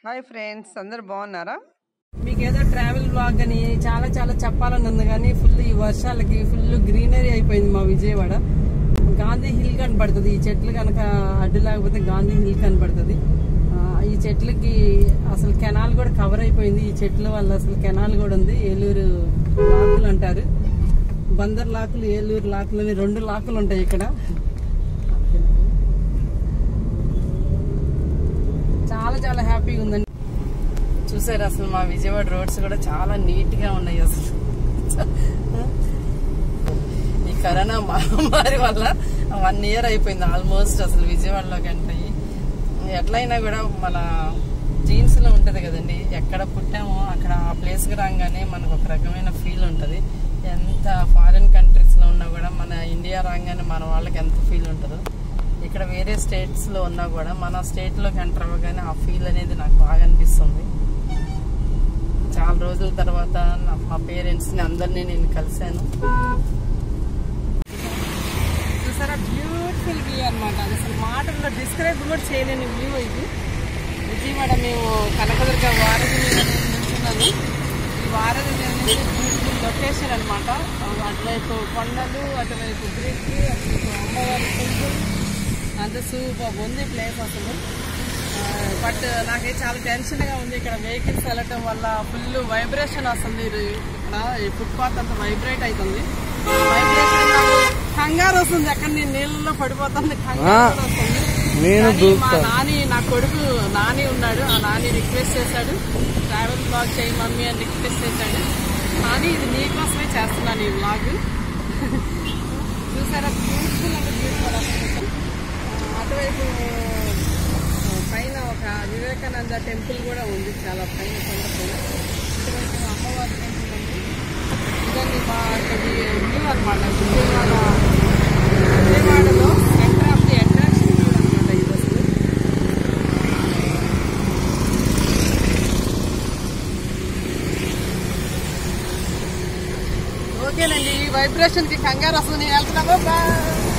hi friends అందరు బాగున్నారా మీకు ఏదో ట్రావెల్ బ్లాగ్ అని చాలా చాలా చెప్పాలని ఉంది కానీ ఫుల్ ఈ వర్షాలకి ఫుల్ గ్రీనరీ అయిపోయింది మా విజయవాడ గాంధీ హిల్ కనపడుతుంది ఈ చెట్లు కనుక అడ్డు లేకపోతే గాంధీ హిల్ కనపడుతుంది ఆ, ఈ చెట్లకి అసలు కెనాల్ కూడా కవర్ అయిపోయింది ఈ చెట్ల వల్ల అసలు కెనాల్ కూడా ఉంది ఏలూరు లాకులు అంటారు బందర్ లాకులు ఏలూరు లాకులు అని రెండు లాకులు ఉంటాయి ఇక్కడ చాలా చాలా హ్యాపీగా ఉందండి చూసారు అసలు మా విజయవాడ రోడ్స్ కూడా చాలా నీట్ గా ఉన్నాయి అసలు ఈ కరోనా మహమ్మారి వల్ల వన్ ఇయర్ అయిపోయింది ఆల్మోస్ట్ అసలు విజయవాడలోకి ఎంటర్ అయ్యి ఎట్లయినా కూడా మన జీన్స్ లో ఉంటది కదండి ఎక్కడ పుట్టామో అక్కడ ఆ ప్లేస్ కి రాగానే మనకు ఒక రకమైన ఫీల్ ఉంటది ఎంత ఫారిన్ కంట్రీస్ లో ఉన్నా కూడా మన ఇండియా రాగానే మన వాళ్ళకి ఎంత ఫీల్ ఉంటుందో ఇక్కడ వేరే స్టేట్స్ లో ఉన్నా కూడా మన స్టేట్ లోకి ఎంటర్ అవ్వగానే ఆ ఫీల్ అనేది నాకు బాగా అనిపిస్తుంది చాలా రోజుల తర్వాత నా- మా పేరెంట్స్ ని అందరినీ నేను కలిశాను చూసారా బ్యూటిఫుల్ వ్యూ అనమాట అసలు మాటల్లో డిస్క్రైబ్ కూడా చేయలేని వ్యూ ఇది విజయవాడ మేము కనకదుర్గ వారధి మీద నిల్చున్నాను ఈ వారధి మీద నుంచి బ్యూటిఫుల్ లొకేషన్ అనమాట అటువైపు కొండలు అటువైపు బ్రిడ్జ్ అటువైపు అమ్మవారి టెంపుల్ అంత సూపర్ ఉంది ప్లేస్ అసలు బట్ నాకే చాలా టెన్షన్ గా ఉంది ఇక్కడ వెహికల్స్ వెళ్ళటం వల్ల ఫుల్ వైబ్రేషన్ వస్తుంది ఇది ఇక్కడ ఈ ఫుట్పాత్ అంతా వైబ్రేట్ అవుతుంది వైబ్రేషన్ కంగారు వస్తుంది అక్కడ నేను నీళ్ళలో పడిపోతుంది కంగారు కూడా వస్తుంది నేను కానీ మా నాని నా కొడుకు నాని ఉన్నాడు ఆ నాని రిక్వెస్ట్ చేశాడు ట్రావెల్ బ్లాగ్ చేయి మమ్మీ అని రిక్వెస్ట్ చేశాడు నాని ఇది నీకోసమే చేస్తున్నాను ఈ బ్లాగ్ చూసారా బ్యూటిఫుల్ అంటే బ్యూటిఫుల్ అసలు ఆ, అటువైపు ఆ, పైన ఒక వివేకానంద టెంపుల్ కూడా ఉంది చాలా పైన కొండపైన ఇటువైపు అమ్మవారి టెంపుల్ ఉంది ఇదండి మా ఇది వ్యూ అనమాట విజయవాడ విజయవాడలో centre of the attraction view అనమాట ఇది అసలు ఓకేనండి ఈ వైబ్రేషన్ కి కంగారు వస్తుంది నేను వెళ్తున్నాను బాయ్